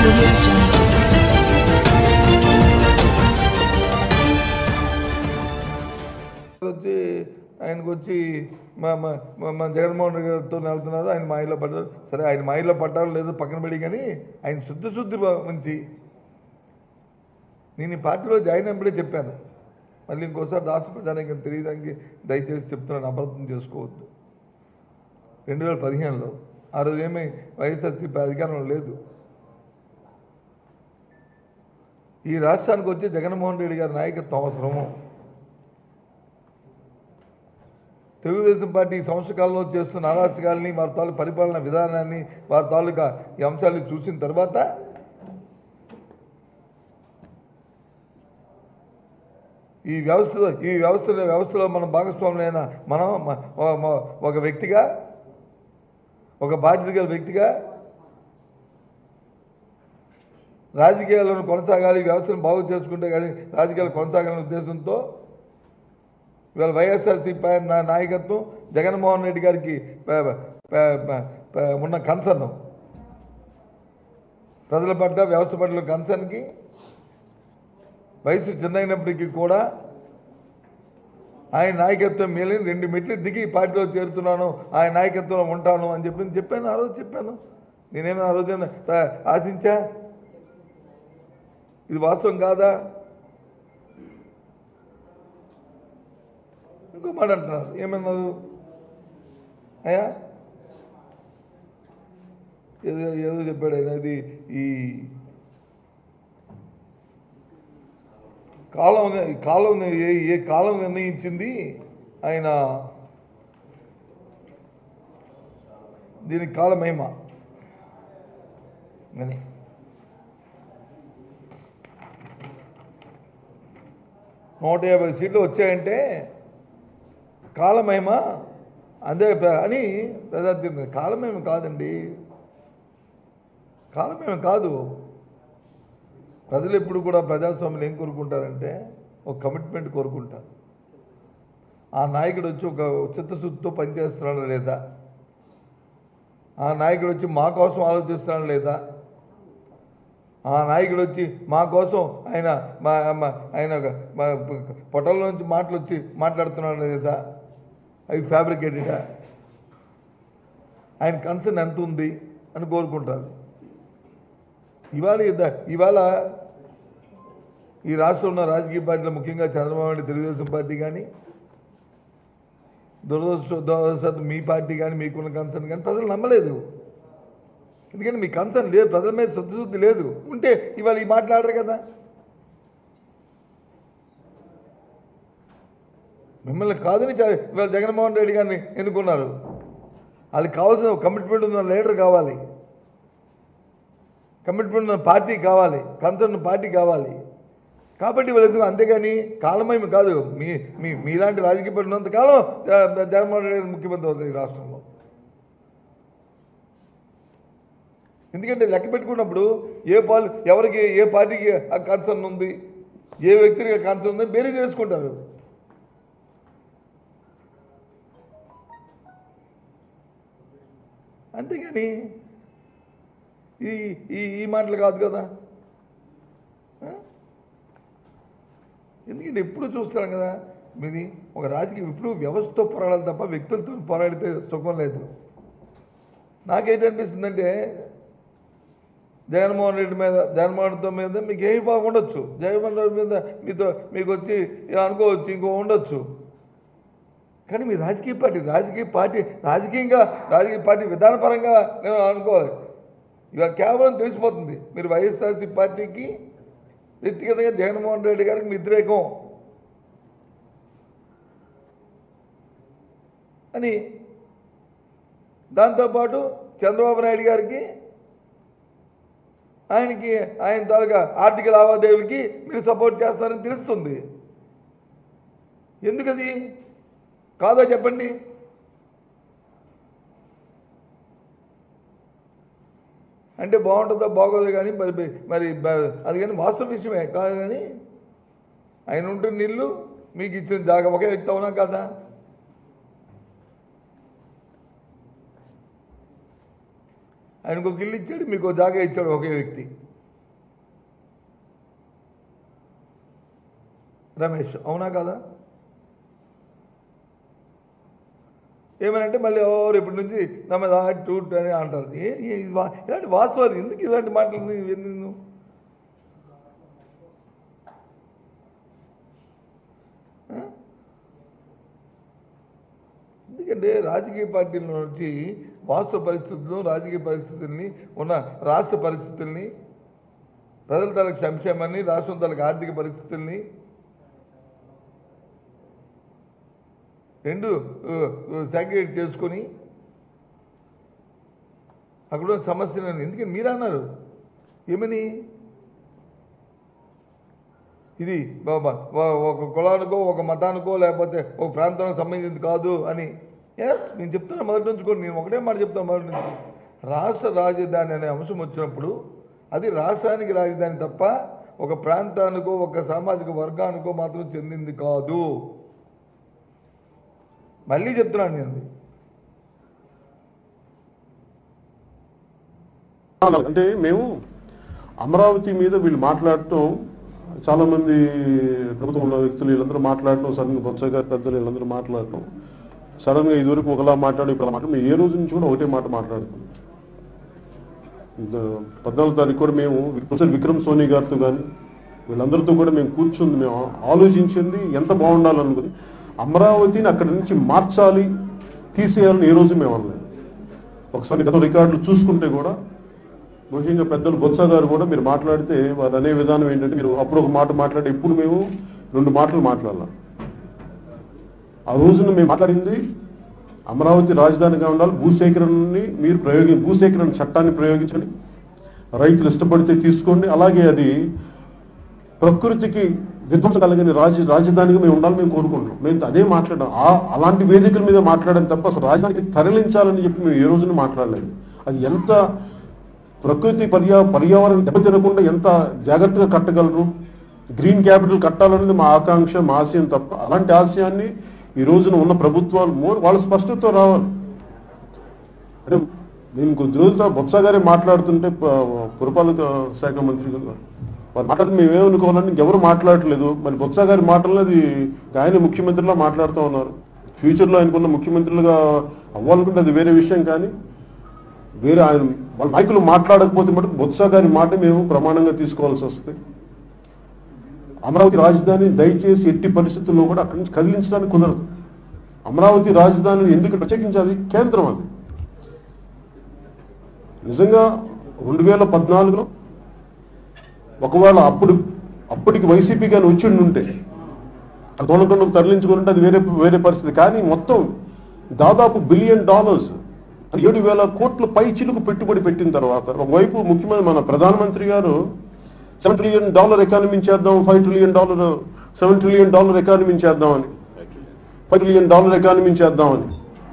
audio jungle. వచ్చి ఆయనకు వచ్చి మా మా మా- మా జగన్మోహన్ రెడ్డి గారితో వెళ్తున్నారు ఆయన మాయలో పడ్డారు సరే ఆయన మాయలో పడ్డారు లేదో పక్కన పెడి కానీ ఆయన శుద్ధ శుద్ధి బా- మంచి నేను ఈ పార్టీలో జాయిన్ అయినప్పుడే చెప్పాను మళ్ళీ ఇంకోసారి రాష్ట్ర ప్రజానికి తెలియడానికి దయచేసి చెప్తున్నాను అబద్ధం చేసుకోవద్దు రెండు వేల పదిహేనులో ఆ రోజు ఏమీ వైఎస్ఆర్సీపీ అధికారంలో లేదు ఈ రాష్ట్రానికి వచ్చి జగన్మోహన్ రెడ్డి గారి నాయకత్వం అవసరము తెలుగుదేశం పార్టీ ఈ సంవత్సర కాలంలో చేస్తున్న అరాచకాలని వారి తాలూకు పరిపాలన విధానాన్ని వారి తాలూకా ఈ అంశాలను చూసిన తర్వాత ఈ వ్యవస్థలో ఈ వ్యవస్థలో వ్యవస్థలో మనం భాగస్వాములైన మనం మ- మ- మ- ఒక వ్యక్తిగా ఒక బాధ్యత గల వ్యక్తిగా రాజకీయాలను కొనసాగాలి ఈ వ్యవస్థను బాగు చేసుకుంటే కానీ రాజకీయాలు కొనసాగాలనే ఉద్దేశంతో ఇవాళ వైఎస్ఆర్సీపీ నా- నాయకత్వం జగన్మోహన్ రెడ్డి గారికి ప- ప- ప- ప- ఉన్న కన్సర్న్ ప్రజల పట్ల వ్యవస్థ పట్ల కన్సర్న్కి వయసు చిన్నైనప్పటికీ కూడా ఆయన నాయకత్వం మేలని రెండు మెట్లు దిగి ఈ పార్టీలో చేరుతున్నాను ఆయన నాయకత్వంలో ఉంటాను అని చెప్పి చెప్పాను ఆ రోజు చెప్పాను నేనేమైనా ఆ రోజు ఏమైనా, ఆ, ఆశించా ఇది వాస్తవం కాదా ఇంకో మాట అంటున్నారు ఏమన్నారు అయ్యా ఏదో ఏదో చెప్పాడు ఆయన ఇది ఈ కాలం ఈ కాలం ఏ ఏ కాలం నిర్ణయించింది ఆయన దీనికి కాలమేమ అని నూట యాభై సీట్లు వచ్చాయంటే కాలమేమ అదే ప్ర- అని ప్రజాతీర్పు కాలమేమ కాదండి కాలమేమ కాదు ప్రజలు ఎప్పుడు కూడా ప్రజాస్వామ్యం ఏం కోరుకుంటారంటే ఒక కమిట్మెంట్ కోరుకుంటారు ఆ నాయకుడు వచ్చి ఒక చిత్తశుద్ధితో పనిచేస్తున్నాడా లేదా ఆ నాయకుడు వచ్చి మా కోసం ఆలోచిస్తున్నాడా లేదా ఆ నాయకుడు వచ్చి మా కోసం ఆయన మా మా- ఆయన ఒక- మా పొట్టల నుంచి మాటలు వచ్చి మాట్లాడుతున్నాడా లేదా అవి ఫ్యాబ్రికేటెడా ఆయన కన్సర్న్ ఎంత ఉంది అని కోరుకుంటారు ఇవాళ ఇద- ఇవాళ ఈ రాష్ట్రంలో ఉన్న రాజకీయ పార్టీలు ముఖ్యంగా చంద్రబాబు నాయుడు తెలుగుదేశం పార్టీ కానీ దురదృష్ట దురదృష్టవశాత్తు మీ పార్టీ కానీ మీకున్న కన్సర్న్ కానీ ప్రజలు నమ్మలేదు ఎందుకంటే మీ కన్సర్న్ లేదు ప్రజల మీద శుద్ధశుద్ధి లేదు ఉంటే ఇవాళ ఈ మాట్లాడరు కదా మిమ్మల్ని కాదని చ- ఇవాళ జగన్మోహన్ రెడ్డి గారిని ఎన్నుకున్నారు వాళ్ళకి కావాల్సిన కమిట్మెంట్ ఉన్న లీడర్ కావాలి కమిట్మెంట్ ఉన్న పార్టీ కావాలి కన్సర్న్ పార్టీ కావాలి కాబట్టి వీళ్ళెందుకు అంతేగాని కాలమేమి కాదు మీ మీ మీలాంటి రాజకీయ పార్టీ ఉన్నంత కాలం జ- జగన్మోహన్ రెడ్డి గారు ముఖ్యమంత్రి అవుతుంది ఈ రాష్ట్రంలో ఎందుకంటే లెక్క పెట్టుకున్నప్పుడు ఏ పాలు ఎవరికి ఏ పార్టీకి ఆ కన్సర్న్ ఉంది ఏ వ్యక్తికి కన్సర్న్ ఉంది బేరీ చేసుకుంటారు అంతేగాని ఈ ఈ ఈ మాటలు కాదు కదా ఆ? ఎందుకంటే ఎప్పుడు చూస్తాం కదా మీది ఒక రాజకీయం ఇప్పుడు వ్యవస్థతో పోరాడాలి తప్ప వ్యక్తులతో పోరాడితే సుఖం లేదు నాకేంటనిపిస్తుందంటే జగన్మోహన్ రెడ్డి మీద జగన్మోహన్ రెడ్డి మీద మీకు ఏమి బాగా ఉండొచ్చు జగన్మోహన్ రెడ్డి మీద మీతో మీకు వచ్చి ఇలా అనుకోవచ్చు ఇంకో ఉండొచ్చు కానీ మీ రాజకీయ పార్టీ రాజకీయ పార్టీ రాజకీయంగా రాజకీయ పార్టీ విధానపరంగా నేను అనుకోవాలి ఇవాళ కేవలం తెలిసిపోతుంది మీరు వైఎస్ఆర్సీ పార్టీకి వ్యక్తిగతంగా జగన్మోహన్ రెడ్డి గారికి మీ వ్యతిరేకం అని దాంతోపాటు చంద్రబాబు నాయుడు గారికి ఆయనకి ఆయన తాలూకా ఆర్థిక లావాదేవీలకి మీరు సపోర్ట్ చేస్తారని తెలుస్తుంది ఎందుకది కాదో చెప్పండి అంటే బాగుంటుందో బాగోదో కానీ మరి మరి బ- అది కానీ వాస్తవ విషయమే కాదు కానీ ఆయన ఉంటున్న ఇల్లు మీకు ఇచ్చిన జాగా ఒకే వ్యక్తి అవునా కదా ఆయనకు ఒక ఇల్లు ఇచ్చాడు మీకు ఒక జాగా ఇచ్చాడు ఒకే వ్యక్తి రమేష్ అవునా కదా ఏమనంటే మళ్ళీ ఎవరు ఇప్పటి నుంచి నా మీద టూట్ అని అంటారు ఏ ఏ- ఇది వా- ఇలాంటి వాస్తవాలు ఎందుకు ఇలాంటి మాటలు నీ- ఎందుకు నువ్వు? ఆ? ఎందుకంటే రాజకీయ పార్టీల నుంచి వాస్తవ పరిస్థితులను రాజకీయ పరిస్థితుల్ని ఉన్న రాష్ట్ర పరిస్థితుల్ని ప్రజల తాలూకు సంక్షేమాన్ని రాష్ట్రం తాలూకు ఆర్థిక పరిస్థితుల్ని రెండు సాగ్రిగేట్ చేసుకొని అక్కడ ఉన్న సమస్యలను ఎందుకని మీరు అన్నారు ఏమని ఇది బాబా వా- ఒక కులానికో ఒక మతానికో లేకపోతే ఒక ప్రాంతానికి సంబంధించింది కాదు అని ఎస్ నేను చెప్తున్నా మొదటి నుంచి కూడా నేను ఒకటే మాట చెప్తాను మొదటి నుంచి రాష్ట్ర రాజధాని అనే అంశం వచ్చినప్పుడు అది రాష్ట్రానికి రాజధాని తప్ప ఒక ప్రాంతానికో ఒక సామాజిక వర్గానికో మాత్రం చెందింది కాదు మళ్ళీ చెప్తున్నాను నేను ఇది. అంటే మేము అమరావతి మీద వీళ్ళు మాట్లాడటం చాలా మంది ప్రభుత్వం ఉన్న వ్యక్తులు వీళ్ళందరూ మాట్లాడటం సడన్ గా బొత్స గారి పెద్దలు వీళ్ళందరూ మాట్లాడటం సడన్ గా ఇదివరకు ఒకలా మాట్లాడి ఇప్పుడు మాట్లాడు మేము ఏ రోజు నుంచి కూడా ఒకటే మాట మాట్లాడుతున్నాం ద- పద్నాలుగు తారీఖు కూడా మేము ప్రొఫెసర్ విక్రమ్ సోని గారితో కానీ వీళ్ళందరితో కూడా మేము కూర్చుంది మేము ఆలోచించింది ఎంత బాగుండాలనుకుంది అమరావతిని అక్కడి నుంచి మార్చాలి తీసేయాలని ఏ రోజు మేము అనలేదు ఒకసారి గత రికార్డులు చూసుకుంటే కూడా ముఖ్యంగా పెద్దలు బొత్స గారు కూడా మీరు మాట్లాడితే వారు అనే విధానం ఏంటంటే మీరు అప్పుడు ఒక మాట మాట్లాడి ఇప్పుడు మేము రెండు మాటలు మాట్లాడాలి ఆ రోజున మేము మాట్లాడింది అమరావతి రాజధానిగా ఉండాలి భూసేకరణని మీరు ప్రయోగి భూసేకరణ చట్టాన్ని ప్రయోగించండి రైతులు ఇష్టపడితే తీసుకోండి అలాగే అది ప్రకృతికి విధ్వంసం కలిగిన రాజ రాజధానిగా మేము ఉండాలని మేము కోరుకుంటున్నాం మేము అదే మాట్లాడాం ఆ అలాంటి వేదికల మీద మాట్లాడడం తప్ప అసలు రాజధానికి తరలించాలని చెప్పి మేము ఏ రోజున మాట్లాడలేదు అది ఎంత ప్రకృతి పర్యా పర్యావరణం దెబ్బతినకుండా ఎంత జాగ్రత్తగా కట్టగలరు గ్రీన్ క్యాపిటల్ కట్టాలనేది మా ఆకాంక్ష మా ఆశయం తప్ప అలాంటి ఆశయాన్ని ఈ రోజున ఉన్న ప్రభుత్వాలు మోర్ వాళ్ళ స్పష్టత రావాలి అంటే నేను కొద్ది రోజుల బొత్స గారే మాట్లాడుతుంటే ప- పురపాలక శాఖ మంత్రి గారు వారు మాట్లాడితే మేమేమనుకోవాలని ఎవరు మాట్లాడట్లేదు మరి బొత్స గారి మాటల్లో అది ఆయన ముఖ్యమంత్రిలా మాట్లాడుతూ ఉన్నారు ఫ్యూచర్లో ఆయనకున్న ముఖ్యమంత్రులుగా అవ్వాలనుకుంటే అది వేరే విషయం కానీ వేరే ఆయన వాళ్ళ నాయకులు మాట్లాడకపోతే మటుకు బొత్స గారి మాట మేము ప్రమాణంగా తీసుకోవాల్సి వస్తుంది అమరావతి రాజధాని దయచేసి ఎట్టి పరిస్థితుల్లో కూడా అక్కడి నుంచి కదిలించడానికి కుదరదు అమరావతి రాజధానిని ఎందుకు ప్రత్యేకించి అది కేంద్రం అది నిజంగా రెండు వేల పద్నాలుగులో ఒకవేళ అప్పుడు అప్పటికి వైసీపీ కానీ వచ్చి ఉంటే ఆ దొండకొండకు తరలించుకుంటే అది వేరే వేరే పరిస్థితి కానీ మొత్తం దాదాపు బిలియన్ డాలర్స్ ఏడు వేల కోట్ల పై చిలుకు పెట్టుబడి పెట్టిన తర్వాత ఒకవైపు ముఖ్యమంత్రి మన ప్రధానమంత్రి గారు సెవెన్ ట్రిలియన్ డాలర్ ఎకానమీ చేద్దాం five trillion dollar seven trillion dollar economy చేద్దామని ఫైవ్ ట్రిలియన్ డాలర్ ఎకానమీ చేద్దామని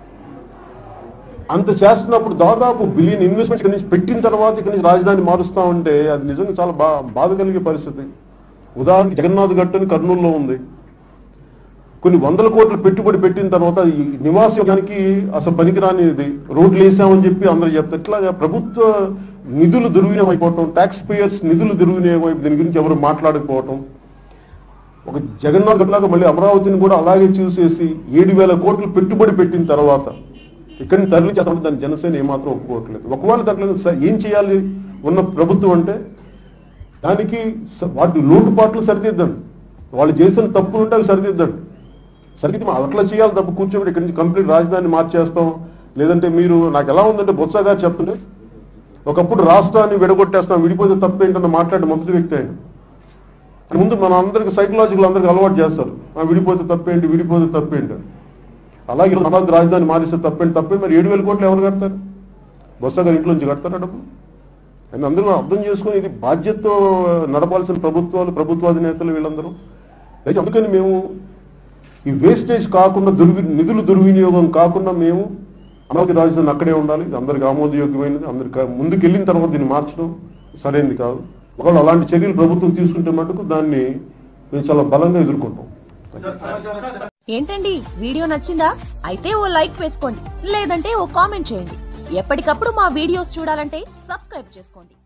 అంత చేస్తున్నప్పుడు దాదాపు బిలియన్ ఇన్వెస్ట్మెంట్ ఇక్కడి నుంచి పెట్టిన తర్వాత ఇక్కడి నుంచి రాజధాని మారుస్తా ఉంటే అది నిజంగా చాలా బా బాధ కలిగే పరిస్థితి ఉదాహరణకి జగన్నాథ్ గట్టు అని కర్నూలులో ఉంది కొన్ని వందల కోట్లు పెట్టుబడి పెట్టిన తర్వాత ఈ నివాసానికి అసలు పనికిరాని ఇది రోడ్లు వేసామని చెప్పి అందరూ చెప్తారు ఇట్లాగా ప్రభుత్వ నిధులు దుర్వినియోగం అయిపోవటం ట్యాక్స్ పేయర్స్ నిధులు దుర్వినియోగం అయిపోయి దీని గురించి ఎవరు మాట్లాడకపోవటం ఒక జగన్నాథ్ గట్లాగా మళ్ళీ అమరావతిని కూడా అలాగే చూసేసి ఏడు వేల కోట్లు పెట్టుబడి పెట్టిన తర్వాత ఇక్కడి నుంచి తరలి చేస్తామంటే దాన్ని జనసేన ఏమాత్రం ఒప్పుకోవట్లేదు ఒకవేళ దాంట్లో స- ఏం చేయాలి ఉన్న ప్రభుత్వం అంటే దానికి స- వాటి లోటుపాట్లు సరిదిద్దండి వాళ్ళు చేసిన తప్పులు ఉంటే అవి సరిదిద్దండి సరిదిద్ది మనం అట్లా చేయాలి తప్ప కూర్చోబెట్టి ఇక్కడి నుంచి కంప్లీట్ రాజధాని మార్చేస్తాం లేదంటే మీరు నాకు ఎలా ఉందంటే బొత్స గారు చెప్తుంటే ఒకప్పుడు రాష్ట్రాన్ని విడగొట్టేస్తాం విడిపోతే తప్పేంటన్న మాట్లాడే మొదటి వ్యక్తి ఆయన ముందు మన అందరికి సైకలాజికల్ అందరికి అలవాటు చేస్తారు ఆ విడిపోతే తప్పేంటి విడిపోతే తప్పేంటి అని. అలాగే ఈరోజు అమరావతి రాజధాని మారిస్తే తప్పేంటి తప్పే మరి ఏడు వేల కోట్లు ఎవరు కడతారు బొత్స గారి ఇంట్లో నుంచి కడతారా డబ్బు అని అందరూ అర్థం చేసుకొని ఇది బాధ్యతతో నడపాల్సిన ప్రభుత్వాలు ప్రభుత్వాధినేతలు వీళ్ళందరూ అయితే అందుకని మేము ఈ వేస్టేజ్ కాకుండా దుర్వి నిధులు దుర్వినియోగం కాకుండా మేము అమరావతి రాజధాని అక్కడే ఉండాలి ఇది అందరికి ఆమోదయోగ్యమైనది అందరికి ముందుకు వెళ్ళిన తర్వాత దీన్ని మార్చడం సరైనది కాదు ఒకవేళ అలాంటి చర్యలు ప్రభుత్వం తీసుకుంటే మటుకు దాన్ని మేము చాలా బలంగా ఎదుర్కొంటాం ఏంటండి వీడియో నచ్చిందా అయితే ఓ లైక్ వేసుకోండి లేదంటే ఓ కామెంట్ చేయండి ఎప్పటికప్పుడు మా వీడియోస్ చూడాలంటే సబ్స్క్రైబ్ చేసుకోండి